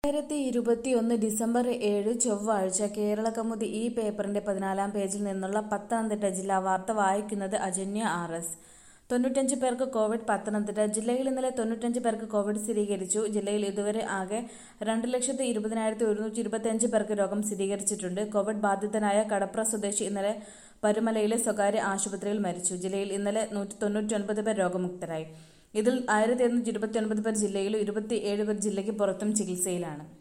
രണ്ടായിരത്തി ഇരുപത്തിയൊന്ന് ഡിസംബർ ഏഴ് ചൊവ്വാഴ്ച കേരളകൗമുദി ഈ പേപ്പറിന്റെ പതിനാലാം പേജിൽ നിന്നുള്ള പത്തനംതിട്ട ജില്ലാ വാർത്ത വായിക്കുന്നത് അജന്യ ആർ എസ് തൊണ്ണൂറ്റഞ്ച് പേർക്ക് കോവിഡ് പത്തനംതിട്ട ജില്ലയിൽ ഇന്നലെ തൊണ്ണൂറ്റഞ്ച് പേർക്ക് കോവിഡ് സ്ഥിരീകരിച്ചു ജില്ലയിൽ ഇതുവരെ ആകെ രണ്ട് ലക്ഷത്തി ഇരുപതിനായിരത്തി ഒരുന്നൂറ്റി ഇരുപത്തിയഞ്ച് പേർക്ക് രോഗം സ്ഥിരീകരിച്ചിട്ടുണ്ട് കോവിഡ് ബാധിതനായ കടപ്ര സ്വദേശി ഇന്നലെ പരുമലയിലെ സ്വകാര്യ ആശുപത്രിയിൽ മരിച്ചു ജില്ലയിൽ ഇന്നലെ നൂറ്റി തൊണ്ണൂറ്റിയൊൻപത് പേർ രോഗമുക്തരായി ഇതിൽ ആയിരത്തി എണ്ണൂറ്റി ഇരുപത്തിയൊൻപത് പേർ ജില്ലയിലും ഇരുപത്തിയേഴ് പേർ ജില്ലയ്ക്ക് പുറത്തും ചികിത്സയിലാണ്